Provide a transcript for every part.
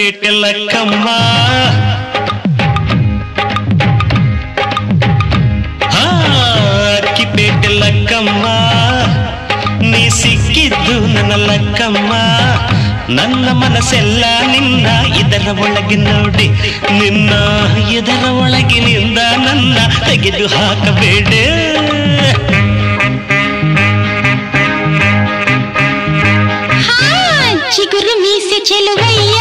ಪೇಟೆ ಲಕ್ಕಮ್ಮ ಹಾ, ಅಕ್ಕಿಪೇಟೆ ಲಕ್ಕಮ್ಮ ನೀ ಸಿಕ್ಕಿದ್ದು ನನ್ನ ಲಕ್ಕಮ್ಮ ನನ್ನ ಮನಸ್ಸೆಲ್ಲ ನಿನ್ನ ಇದರ ಒಳಗೆ ನೋಡಿ ನಿನ್ನ ಇದರ ಒಳಗಿನಿಂದ ನನ್ನ ತೆಗೆದು ಹಾಕಬೇಡ ಹಾ ಚಿಗುರು ಮೀಸೆ ಚೆಲುವಯ್ಯ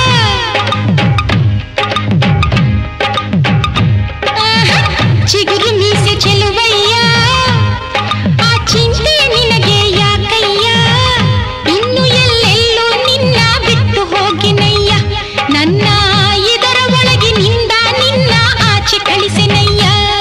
ಆಹಾ, ಚಿಗುರು ಮೀಸೆ ಚೆಲುವಯ್ಯ ಆ ಚಿಂತೆ ನಿನಗೆ ಯಾಕಯ್ಯ ಇನ್ನು ಎಲ್ಲೆಲ್ಲೂ ನಿನ್ನ ಬಿಟ್ಟು ಹೋಗಿನಯ್ಯ ನನ್ನ ಇದರ ಒಳಗಿನಿಂದ ನಿನ್ನ ಆಚೆ ಕಳಿಸಿನಯ್ಯ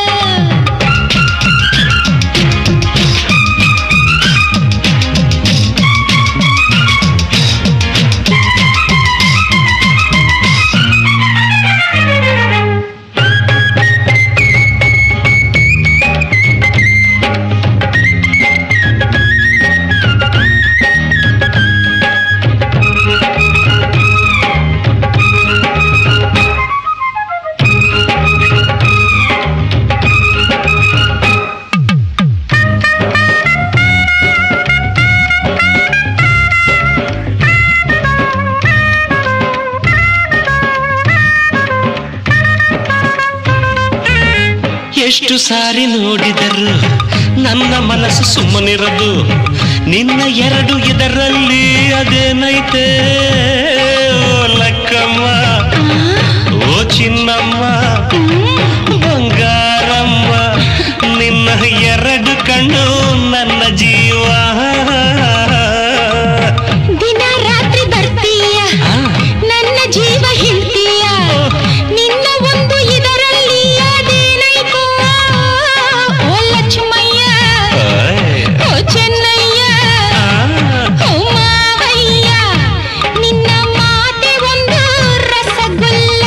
ಎಷ್ಟು ಸಾರಿ ನೋಡಿದರು ನನ್ನ ಮನಸ್ಸು ಸುಮ್ಮನಿರದು ನಿನ್ನ ಎರಡು ಇದರಲ್ಲಿ ಅದೇನೈತೆ ಓ ಲಕ್ಕಮ್ಮ ಓ ಚಿನ್ನಮ್ಮ ಬಂಗಾರಮ್ಮ ನಿನ್ನ ಎರಡು ಕಣ್ಣು ನನ್ನ ಜೀವ ದಿನ ರಾತ್ರಿ ಬರ್ತೀಯ ನನ್ನ ಜೀವ ಹಿಂಡ್ತೀಯ ನಿನ್ನ ಒಂದು ಇದರಲ್ಲಿ ಅದೇನೈತೋ ಓ ಲಕ್ಷ್ಮಯ್ಯ ಓ ಚೆನ್ನಯ್ಯ ಓ ಮಾವಯ್ಯ ನಿನ್ನ ಮಾತೆ ಒಂದು ರಸಗುಲ್ಲ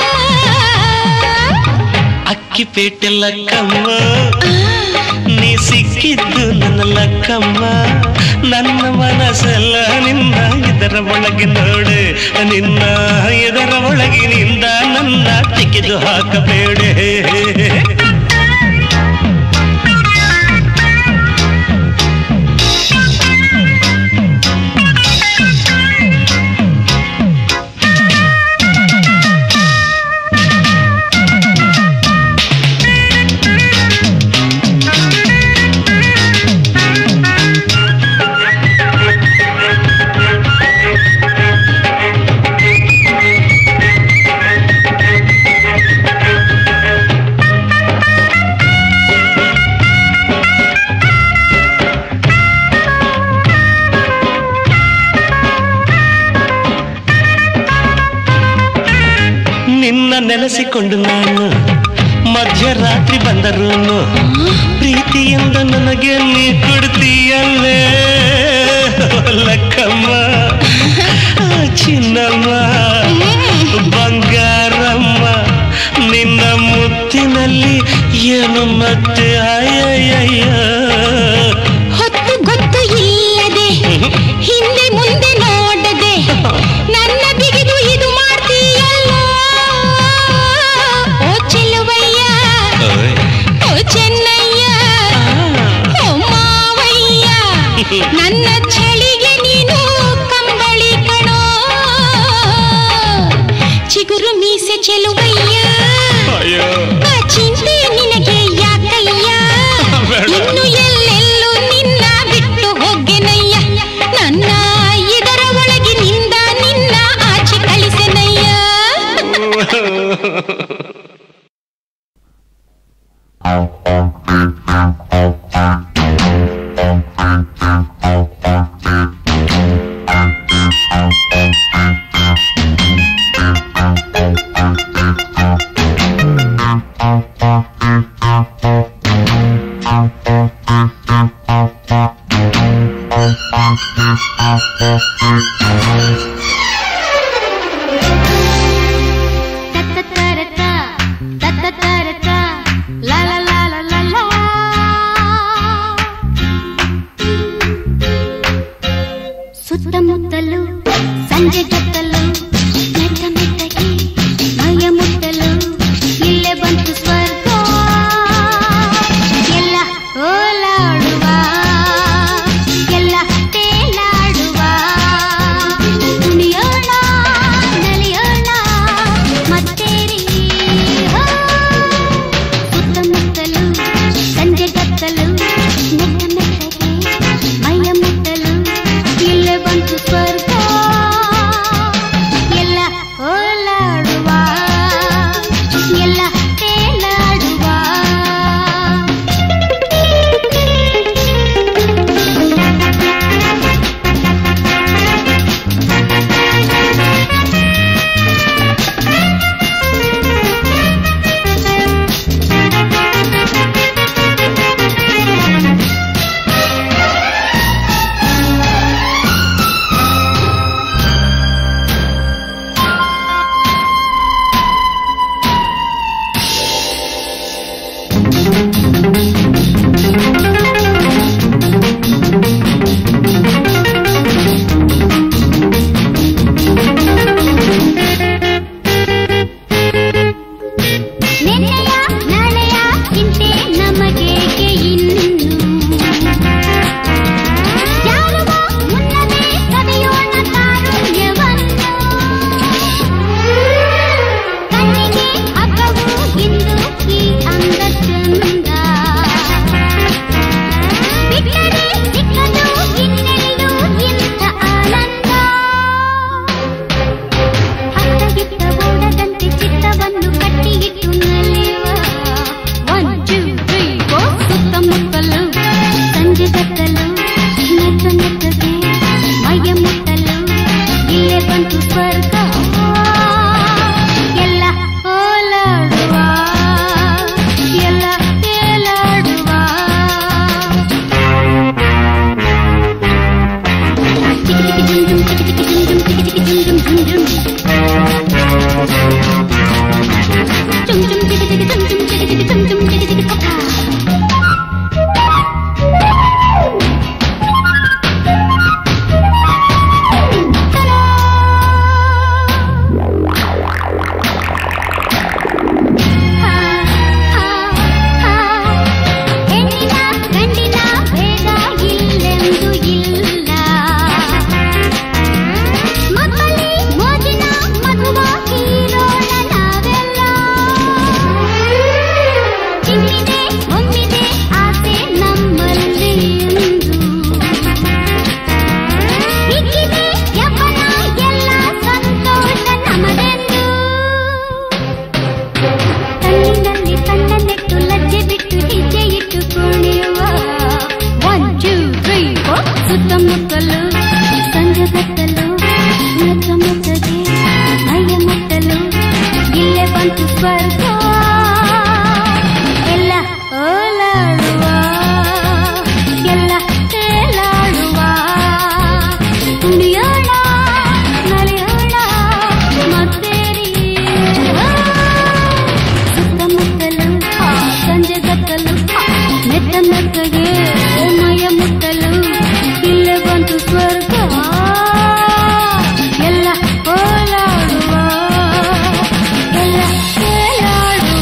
ಅಕ್ಕಿಪೇಟೆ ಲಕ್ಕಮ್ಮ ನೀ ಸಿಕ್ಕಿದ್ದು ನನ್ನ ಲಕ್ಕಮ್ಮ ನನ್ನ ಮನಸ್ಸೆಲ್ಲ ನಿನ್ನ ಇದರ ಒಳಗೆ ನೋಡು ನಿನ್ನ ಇದರ ಒಳಗಿನಿಂದ ನನ್ನ ತೆಗೆದು ಹಾಕಬೇಡೆ ನಿನ್ನ ನೆಲೆಸಿಕೊಂಡು ನಾನು ಮಧ್ಯರಾತ್ರಿ ಬಂದರೂನು ಪ್ರೀತಿಯಿಂದ ನನಗೆ ನೀ ಕೊಡ್ತೀಯಲ್ಲೇ ಲಕ್ಕಮ್ಮ ಚಿನ್ನಮ್ಮ ಬಂಗಾರಮ್ಮ ನಿನ್ನ ಮುತ್ತಿನಲ್ಲಿ ಏನು ಮತ್ತೆ ಅಯ್ಯಯ್ಯ ಹೊತ್ತು ಗೊತ್ತು ಇಲ್ಲದೆ ಹಿಂದೆ ಮುಂದೆ ನೋಡದೆ ನನ್ನ ಬಿಗಿದು ಇದು ಮಾಡ್ತೀಯಲ್ಲ ಓ ಚೆಲುವಯ್ಯ ಓ ಚೆನ್ನಯ್ಯ ಓ ಮಾವಯ್ಯ ನನ್ನ ಚಳಿಗೆ ನೀನು ಕಂಬಳಿ ಕಣೋ ಚಿಗುರು ಮೀಸೆ ಚೆಲುವಯ್ಯ ಅಯ್ಯೋ ಆ ಚಿಂತೆ ನಿನಗೆ ಯಾಕಯ್ಯ ಬೇಡ. ಇನ್ನು ಎಲ್ಲೆಲ್ಲೂ ನಿನ್ನ ಬಿಟ್ಟು ಹೋಗೆನಯ್ಯ ನನ್ನ ಇದರ ಒಳಗಿನಿಂದ ನಿನ್ನ ಆಚೆ ಕಳಿಸೆನಯ್ಯ ತತ್ತತ್ತರತ, ತತ್ತತ್ತರತ, ಲ ಲ ಲ ಲ ಲ ಲ ನೆನ್ನೆಯ ನಾಳೆಯ ಚಿಂತೆ ನಮಗೇಕೆ ಇನ್ನು ಜಾರುವ ಮುನ್ನವೇ ಕದಿಯೋಣ ಕಾರುಣ್ಯವನ್ನು ಕಣ್ಣಿಗೆ ಹಬ್ಬವು ಇಂದು ಈ ಅಂದ ಚಂದ ಬಿಟ್ಟರೆ ಸಿಕ್ಕದು ಇನ್ನೆಲ್ಲೂ ಇಂಥ ಆನಂದ ಹತ್ತಗಿತ್ತ ಓಡದಂತೆ ಚಿತ್ತವನ್ನು ಕಟ್ಟಿಯಿಟ್ಟು ನಲಿಯುವ ಒನ್ ಟೂ ತ್ರೀ ಫೋರ್ ಸುತ್ತಮುತ್ತಲು ಸಂಜೆ ಕತ್ತಲು ಮೆತ್ತ ಮೆತ್ತಗೆ ಮೈಯ ಮುಟ್ಟಲು ಇಲ್ಲೇ ಬಂತು ಸ್ವರ್ಗ ಎಲ್ಲ ಓಲಾಡುವ ಎಲ್ಲ ತೇಲಾಡುವ ಹೆಣ್ಣಿನ ಗಂಡಿನ ಭೇದ ಇಲ್ಲೆಂದು ಇಲ್ಲ ಮಕ್ಕಳಿ ಮೋಜಿನ ಮಧುವ ಹೀರೋಣ ನಾವೆಲ್ಲ ಚಿಮ್ಮಿದೆ ಒಮ್ಮಿದೆ ಆಸೆ ನಮ್ಮಲ್ಲಿ ಎಂದು ಹಿಗ್ಗಿದೆ ಯಪ್ಪನ ಎಲ್ಲ ಸಂತೋಷ ನಮದೆಂದು ಕಣ್ಣಿನಲ್ಲಿ ಕಣ್ಣ ನೆಟ್ಟು ಲಜ್ಜೆ ಬಿಟ್ಟು ಹೆಜ್ಜೆ ಇಟ್ಟು ಕುಣಿಯುವ ಒನ್ ಟೂ ತ್ರೀ ಫೋರ್ ಸುತ್ತಮುತ್ತಲು ಸಂಜೆ ಕತ್ತಲು ಮೆತ್ತ ಮೆತ್ತಗೆ ಮೈಯ ಮುಟ್ಟಲು ಇಲ್ಲೇ ಬಂತು ಸ್ವರ್ಗ ಎಲ್ಲ ಓಲಾಡುವ ಎಲ್ಲ ತೇಲಾಡುವ ಕುಣಿಯೋಣ ನಲಿಯೋಣ ಮತ್ತೇರಿ ಸುತ್ತಮುತ್ತಲು ಸಂಜೆ ಕತ್ತಲು ಮೆತ್ತ ಮೆತ್ತಗೆ ಮೈಯ ಮುಟ್ಟಲು ಇಲ್ಲೇ ಬಂತು ಸ್ವರ್ಗ ಎಲ್ಲ ಓಲಾಡುವ ಎಲ್ಲ ತೇಲಾಡುವ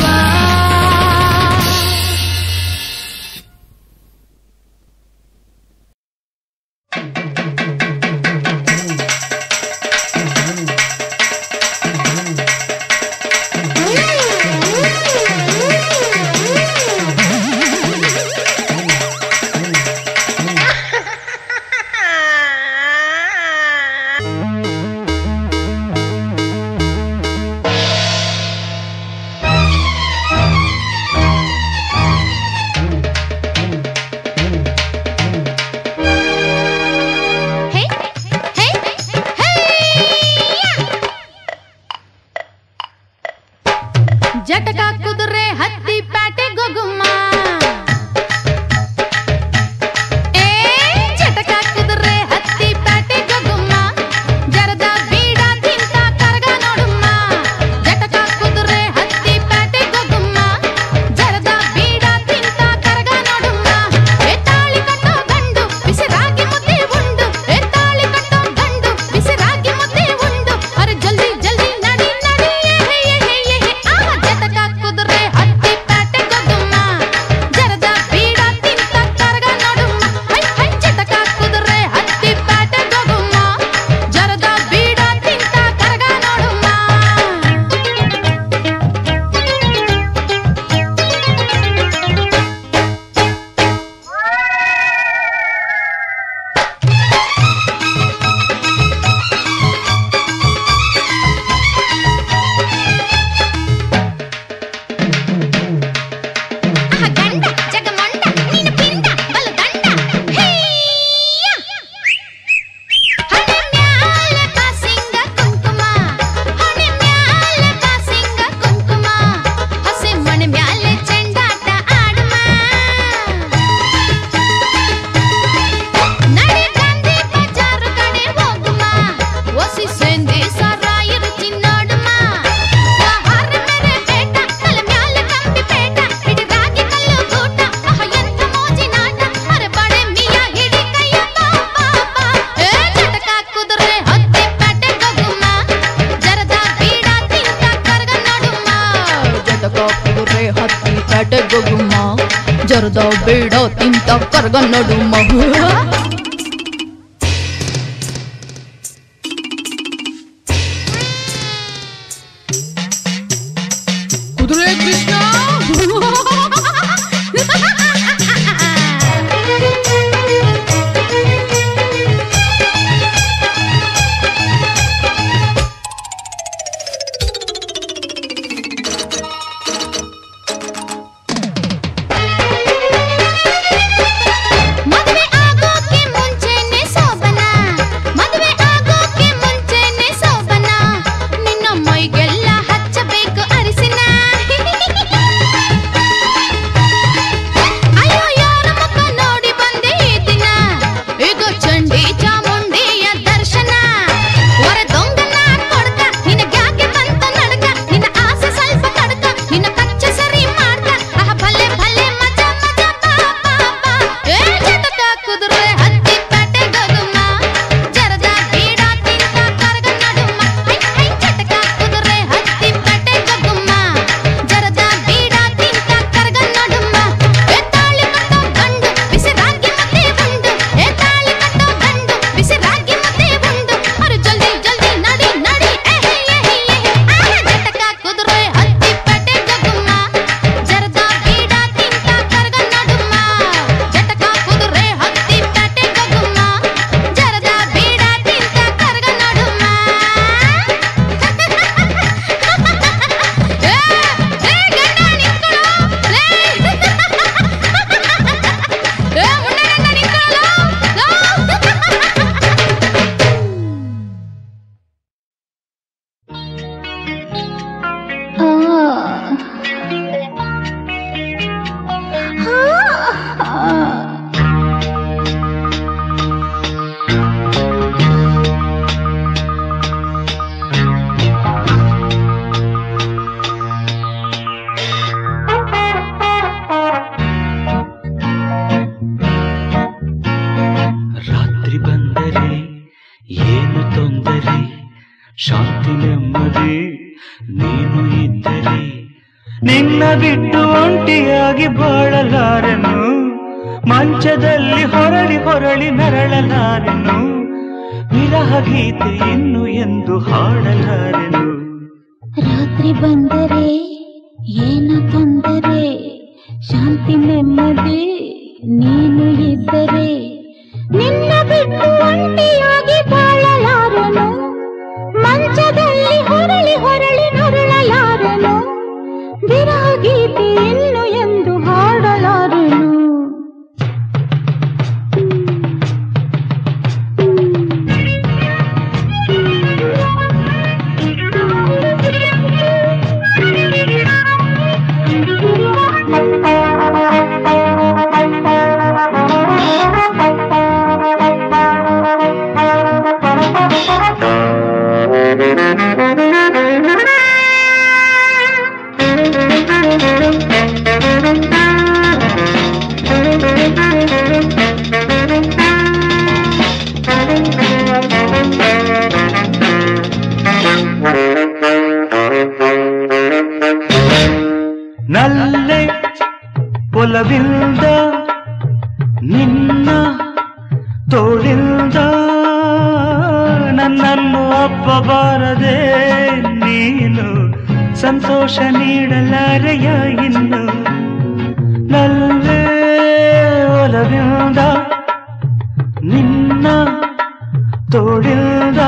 ಹೇ ಹೇ ಜಟಕ ಕುದುರೆ ಹತ್ತಿ ಪ್ಯಾಟೆ ಗೊಗುಮ್ಮ ಏ ಜಟಕ ಕುದುರೆ ಹತ್ತಿ ಪ್ಯಾಟೆ ಗೊಗುಮ್ಮ ಜರದ ಬೀಡ ತಿಂತ ಕರಗ ನೋಡುಮ್ಮ ಜಟಕ ಕುದುರೆ ಹತ್ತಿ ಪ್ಯಾಟೆ ಗೊಗುಮ್ಮ ಜರದ ಬೀಡ ತಿಂತ ಕರಗ ನೋಡುಮ್ಮ ಏ ತಾಳಿ ಕಟ್ಟೋ ಗಂಡು ಬಿಸಿರಾಗಿ ಮುದ್ದೆ ಉಂಡು ಏ ತಾಳಿ ಕಟ್ಟೋ ಗಂಡು ಬಿಸಿರಾಗಿ ಮುದ್ದೆ ಉಂಡು ಅರೆ ಜಲ್ದಿ ಜಲ್ದಿ ನಡಿ ನಡಿ ಏ ಹೇ ಏ ಹೇ ಏ ಹೇ ಆ ಜಟಕ ಕುದುರೆ ಹತ್ತಿ ಪ್ಯಾಟೆ ಕುದುರೆ ಹತ್ತಿ ಪೇಟೆಗೆ ಗುಮ್ಮ ಜರದ ಬೇಡ ತಿಂತ ಕರ್ಗ ನಡುಮ ಕುದುರೆ ಕೃಷ್ಣ ಮದುವೆ ಆಗೋಕೆ ಮುಂಚೆನೆ ಸೋಬನ ಮದುವೆ ಆಗೋಕೆ ಮುಂಚೆನೆ ಸೋಬನ ನಿನ್ನ ಮೈಗೆಲ್ಲ ಹಚ್ಚಬೇಕು ಅರಿಸಿನ ಅಯ್ಯೋ ಯಾರ ಮುಖ ನೋಡಿ ಬಂದೆ ಈ ದಿನ ಇದು ಚಂಡಿ ಚಾಮುಂಡಿಯ ದರ್ಶನ ಹೊರ ದೊಂಗನ ಕೊಡ್ಕ ನಿನಗ್ಯಾಕೆ ಬಂತ ನಡ್ಕ ನಿನ್ನ ಆಸೆ ಸ್ವಲ್ಪ ತಡ್ಕ ನಿನ್ನ ಕಚ್ಚ ಸರಿ ಮಾಡ್ಕ ಆಹ ಭಲೆ ಭಲೆ ಮಜಾ ಮಜಾ ಬಾ ಬಾ ಬಾ ಏ ಜಟಕ ಕುದುರೆ ಹತ್ತಿ ಪೇಟೆ ಗಗುಮ ಜರದ ಬೀಡ ತಿಂತ ಕರಗ ನಡುಮ ಹೈ ಹೈ ಜಟಕ ಕುದುರೆ ಹತ್ತಿ ಪೇಟೆ ಗಗುಮ ಜರದ ಬೀಡ ತಿಂತ ಕರಗ ನಡುಮ ಏ ತಾಳಿ ಕಟ್ಟೋ ಗಂಡು ಬಿಸಿ ರಾಗಿ ಮುದ್ದೆ ಉಂಡು ಏ ತಾಳಿ ಕಟ್ಟೋ ಗಂಡು ಬಿಸಿ ರಾಗಿ ಮುದ್ದೆ ಉಂಡು ಅರೆ ಜಲ್ದಿ ಜಲ್ದಿ ನಡಿ ನಡಿ ಏ ಹೇ ಏ ಹೇ ಏ ಹೇ ಆಹ ಜಟಕ ಕುದುರೆ ಹತ್ತಿ ಪೇಟೆ ಗಗುಮ ಜರದ ಬೀಡ ತಿಂತ ಕರಗ ನಡುಮ ಜಟಕ ಕುದುರೆ ಹತ್ತಿ ಪೇಟೆ ಗಗುಮ ಜರದ ಬೀಡ ತಿಂತ ಕರಗ ನಡುಮ ಏ ಏ ಗಂಡ ನಿಂತ್ಕೊಳ್ಳೋ ಲೇ ಏ ಮುಂಡ ಗಂಡ ನಿಂತ್ಕೊಳ್ಳೋ ರಾತ್ರಿ ಬಂದರೆ ಏನು ತೊಂದರೆ ಶಾಂತಿ ನೆಮ್ಮದಿ ನೀನು ಇದ್ದರೆ ನಿನ್ನ ಬಿಟ್ಟು ಒಂಟಿಯಾಗಿ ಬಾಳಲಾರೆನು ಮಂಚದಲ್ಲಿ ಹೊರಳಿ ಹೊರಳಿ ನರಳಲಾರೆನು ವಿರಹ ಗೀತೆ ಇನ್ನು ಎಂದು ಹಾಡಲಾರೆನು ರಾತ್ರಿ ಬಂದರೆ ಏನು ತೊಂದರೆ ಶಾಂತಿ ನೆಮ್ಮದಿ ನೀನು ಇದ್ದರೆ ನಿನ್ನ ಬಿಟ್ಟು ಒಂಟಿಯಾಗಿ ಬಾಳಲಾರನು ಮಂಚದಲ್ಲಿ ಹೊರಳಿ ಹೊರಳಿ ನರಳಲಾರನು ವಿರಹ ಗೀತೆ ಇನ್ನು ಎಂದು ಹಾಡಲಾರನು ನಲ್ಲೆ ಒಲವಿಲ್ದ ನಿನ್ನ ತೋಳಿಲ್ದ ನನ್ನನ್ನು ಅಪ್ಪಬಾರದೆ ನೀನು ಸಂತೋಷ ನೀಡಲಾರೆಯ ಇನ್ನು ನಲ್ಲೆ ಒಲವಿಲ್ದ ನಿನ್ನ ತೋಳಿಲ್ದ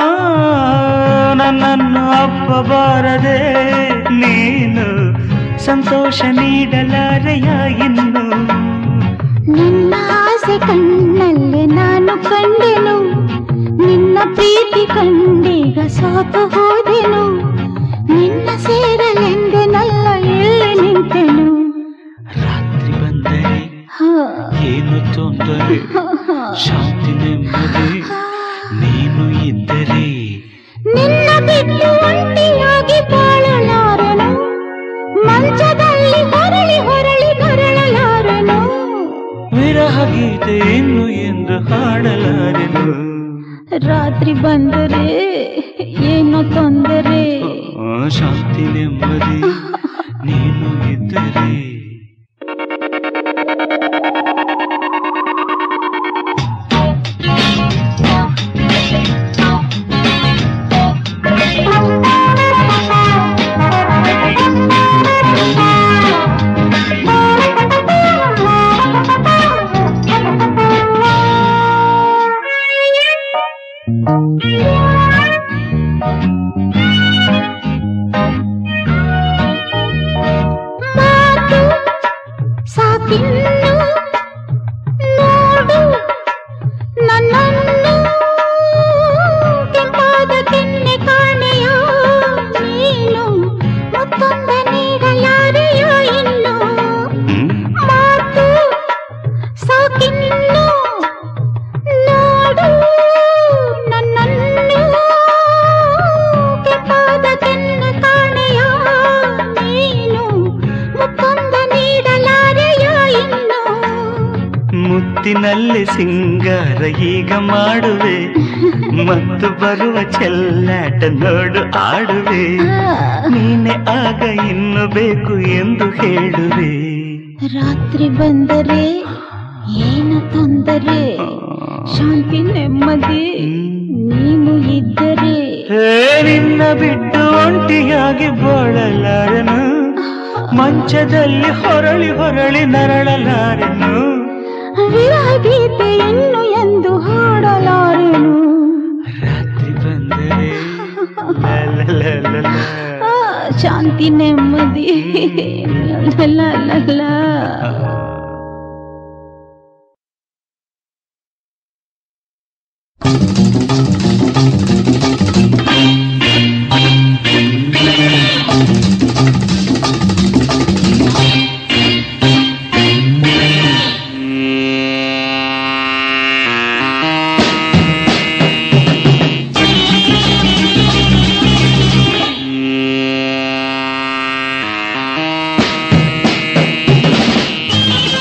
ನನ್ನನ್ನು ಅಪ್ಪಬಾರದೆ ನೀನು ಸಂತೋಷ ನೀಡಲಾರೆಯ ಇನ್ನು ನಿನ್ನ ಆಸೆ ಕಣ್ಣಲ್ಲಿ ನಾನು ಕಂಡೆನು ನಿನ್ನ ಪ್ರೀತಿ ಕಂಡೀಗ ಸೋತು ಹೋದೆನು ನಿನ್ನ ಸೇರಲೆಂದೆನಲ್ಲ ಎಲ್ಲಿ ನಿಂತೆನು ರಾತ್ರಿ ಬಂದರೆ ಹಾ, ಏನು ತೊಂದರೆ ಶಾಂತಿ ನೆಮ್ಮದಿ ನೀನು ಇದ್ದರೆ ನಿನ್ನ ಬಿಟ್ಟು ಒಂಟಿಯಾಗಿ ಬಾಳಲಾರನು ಮಂಚದಲ್ಲಿ ಹೊರಳಿ ಹೊರಳಿ ನರಳಲಾರನು ವಿರಹ ಗೀತೆ ಇನ್ನು ಎಂದು ಹಾಡಲಾರೆನು ರಾತ್ರಿ ಬಂದರೆ ಏನೋ ತೊಂದರೆ ಆ ಶಾಂತಿ ನೆಮ್ಮದಿ ನೀನು ಸಾಕಿನ್ನು ನೋಡು ನನ್ನನ್ನು ಕೆಂಪಾದ ಕೆನ್ನೆ ಕಾಣೆಯ ನೀನು ಮತ್ತೊಂದ ನೀಡಲಾರೆಯ ಇನ್ನು ಹ್ಮ್ ಮಾತು ಸಾಕಿನ್ನು ನೋಡು ನನ್ನನ್ನು ಕೆಂಪಾದ ಕೆನ್ನೆ ಕಾಣೆಯ ನೀನು ಮತ್ತೊಂದ ನೀಡಲಾರೆಯ ಇನ್ನು ಮುತ್ತಿನಲ್ಲಿ ಸಿಂಗಾರ ಈಗ ಮಾಡುವೆ ಮತ್ತು ಬರುವ ಚೆಲ್ಲಾಟ ನೋಡು ಆಡುವೆ ನೀನೆ ಆಗ ಇನ್ನು ಬೇಕು ಎಂದು ಹೇಳುವೆ ರಾತ್ರಿ ಬಂದರೆ ಏನು ತೊಂದರೆ ಶಾಂತಿ ನೆಮ್ಮದಿ ನೀನು ಇದ್ದರೆ ಹೇ ನಿನ್ನ ಬಿಟ್ಟು ಒಂಟಿಯಾಗಿ ಬಾಳಲಾರೆನು ಮಂಚದಲ್ಲಿ ಹೊರಳಿ ಹೊರಳಿ ನರಳಲಾರೆನು ವಿರಹ ಗೀತೆಯನ್ನು ಎಂದು ಹಾಡಲಾರೆನು ರಾತ್ರಿ ಬಂದರೆ ಲಲಲಲಲ. ಆ, ಶಾಂತಿ ನೆಮ್ಮದಿ ಲಲ ಲಲ. ಆ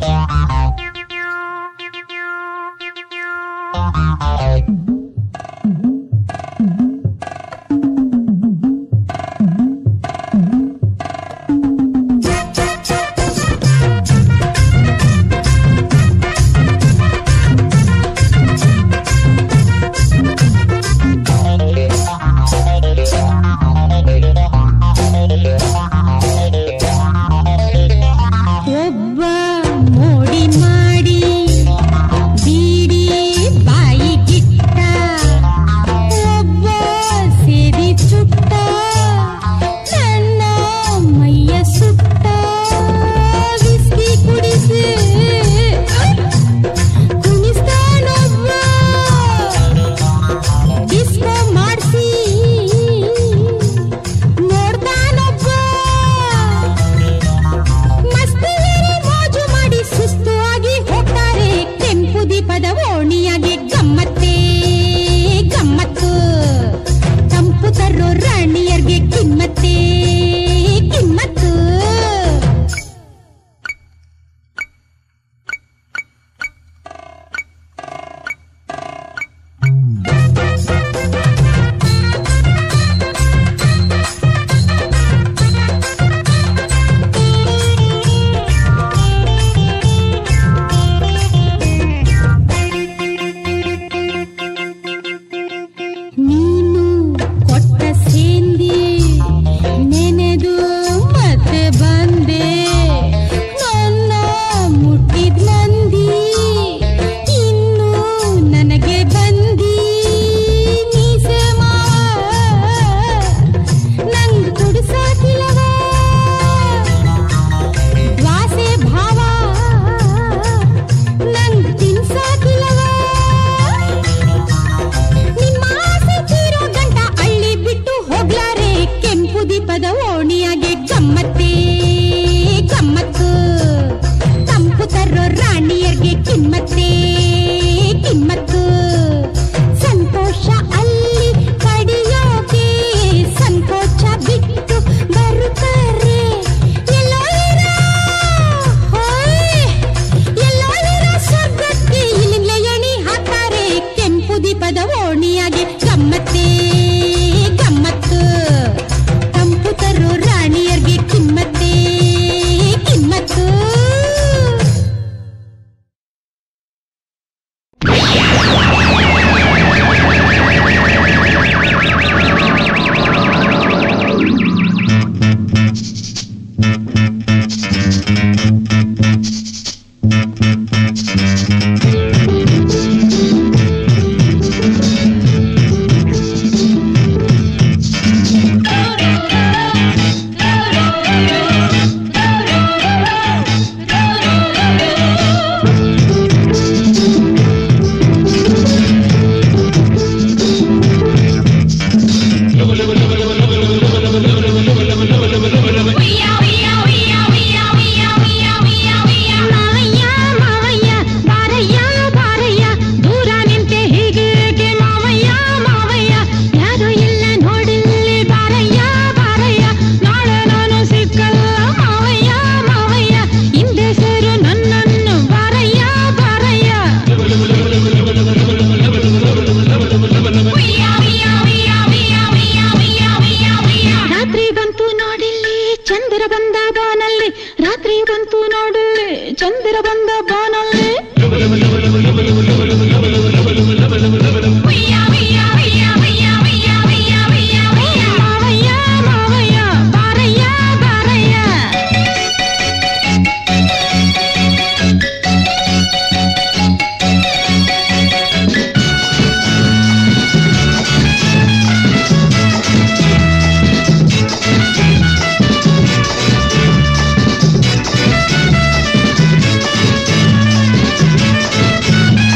ಒಬ್ಬ ಮೋಡಿ ಮಾಡಿ ಬೀಡಿ ಬಾಯಿಗಿಟ್ಟ ಒಬ್ಬ ಸೇದಿ ಚುಟ್ಟ ನನ್ನ ಮೈಯ ಸುಟ್ಟ ವಿಸ್ಕಿ ಕುಡಿಸಿ ಕುಣಿಸ್ತಾನೊಬ್ಬ ಡಿಸ್ಕೋ ಮಾಡಿಸಿ ನೋಡ್ತಾನೊಬ್ಬ ಮಸ್ತಿಯರು ಮೋಜು ಮಾಡಿ ಸುಸ್ತು ಆಗಿ ಹೋಗ್ತಾರೆ ಕೆಂಪು ದೀಪದ ಓಣಿಯಾಗಿ ಗಮ್ಮತ್ತೇ ಗಮ್ಮತ್ತು ತಂಪು ತರೋ ರಾಣಿಯರ್ಗೆ ಕಿಮ್ಮತ್ತೇ ಕಿಮ್ಮತ್ತು ನೀನು ಕೊಟ್ಟ ಸೇಂದಿ ನೆನೆದು ಮತ್ತೆ ಬಂದೆ ನನ್ನ ಮುಟ್ಟಿದ ಮಂದಿ ಇನ್ನು ನನಗೆ ಬಂದಿ ನೀಸೆ ನಂಗ್ ಕುಡಿಸಾಕಿಲ್ಲವ ದ್ವಾಸೆ ಭಾವ ನಂಗ್ ತಿನ್ಸಾಕಿಲ್ಲವ ನಿಮ್ಮ ಆಸೆ ತೀರೋ ಗಂಟ ಅಳ್ಳಿ ಬಿಟ್ಟು ಹೋಗ್ಲಾರೆ ಕೆಂಪು ದೀಪದ ಓಣಿಯಾಗೆ ಗಮ್ಮತ್ತೇ ಗಮ್ಮತ್ತು ತಂಪು ತರೋ ರಾಣಿಯರ್ಗೆ ಕಿಮ್ಮತ್ತೇ ಕಿಮ್ಮತ್ತು ಸಂತೋಷ ಅಲ್ಲಿ ಪಡೆಯೋಕೆ ಸಂಕೋಚ ಬಿಟ್ಟು ಬರುತ್ತಾರೆ ಎಲ್ಲೋ ಇರೋ ಹೋಯ್, ಎಲ್ಲೋ ಇರೋ ಸ್ವರ್ಗಕ್ಕೆ ಇಲ್ಲಿಂದಲೇ ಎಣಿ ಹಾಕ್ತಾರೆ ಕೆಂಪು ದೀಪದ ಓಣಿಯಾಗಿ ಗಮ್ಮತ್ತೇ ಗಮ್ಮತ್ತು ತಂಪು ತರೋ ರಾಣಿಯರ್ಗೆ ಕಿಮ್ಮತ್ತೇ ಕಿಮ್ಮತ್ತು ಮಾವಯ್ಯ ಮಾವಯ್ಯ ಬಾರಯ್ಯ ಬಾರಯ್ಯ ದೂರ ನಿಂತೆ ಹೀಗೇಕೆ ಮಾವಯ್ಯ ಮಾವಯ್ಯ ಯಾರು ಇಲ್ಲ ನೋಡಿಲ್ಲಿ ಬಾರಯ್ಯ ಬಾರಯ್ಯ ನಾಳೆ ನಾನು ಸಿಕ್ಕಲ್ಲ ಮಾವಯ್ಯ ಮಾವಯ್ಯ ಹಿಂದೆ ಸೇರು ನನ್ನನ್ನು ಬಾರಯ್ಯ ಬಾರಯ್ಯ ರಾತ್ರಿ ಬಂತು ನೋಡಿಲ್ಲಿ ಚಂದ್ರ ಬಂದ ಬಾನಲ್ಲಿ ರಾತ್ರಿ ಬಂತು ನೋಡಿಲ್ಲಿ ಚಂದ್ರ ಬಂದ ಬಾನಲ್ಲಿ ಮಾವಯ್ಯ ಮಾವಯ್ಯ ಬಾರಯ್ಯ ಬಾರಯ್ಯ ಿ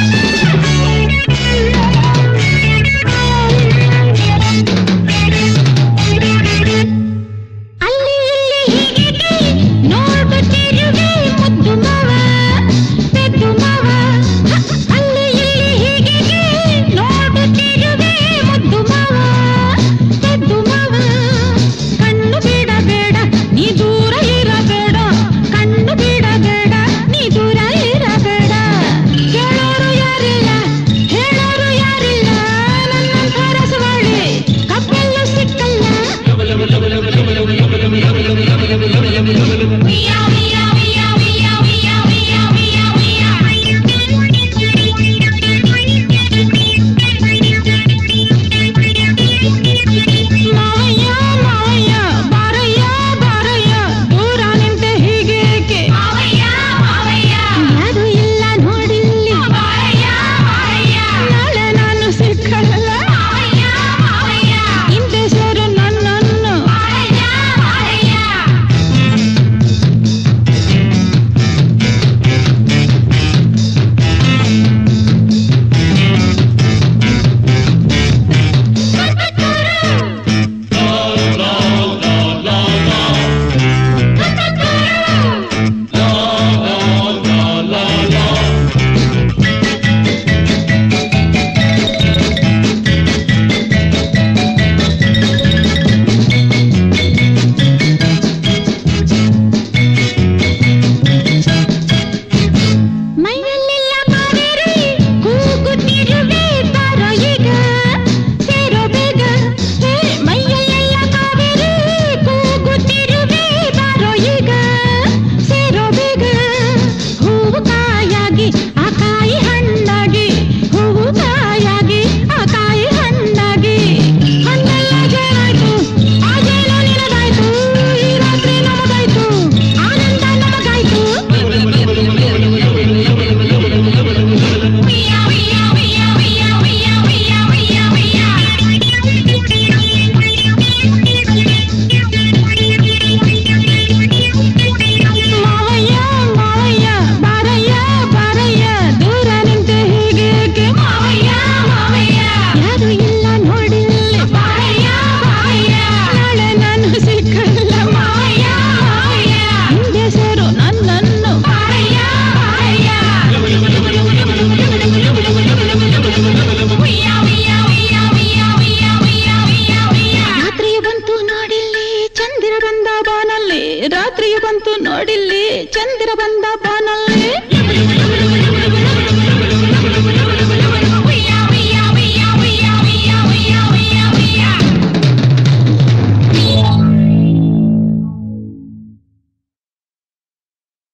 ರಾತ್ರಿಯು ಬಂತು ನೋಡಿಲ್ಲಿ ಚಂದ್ರ ಬಂದ ಬಾನ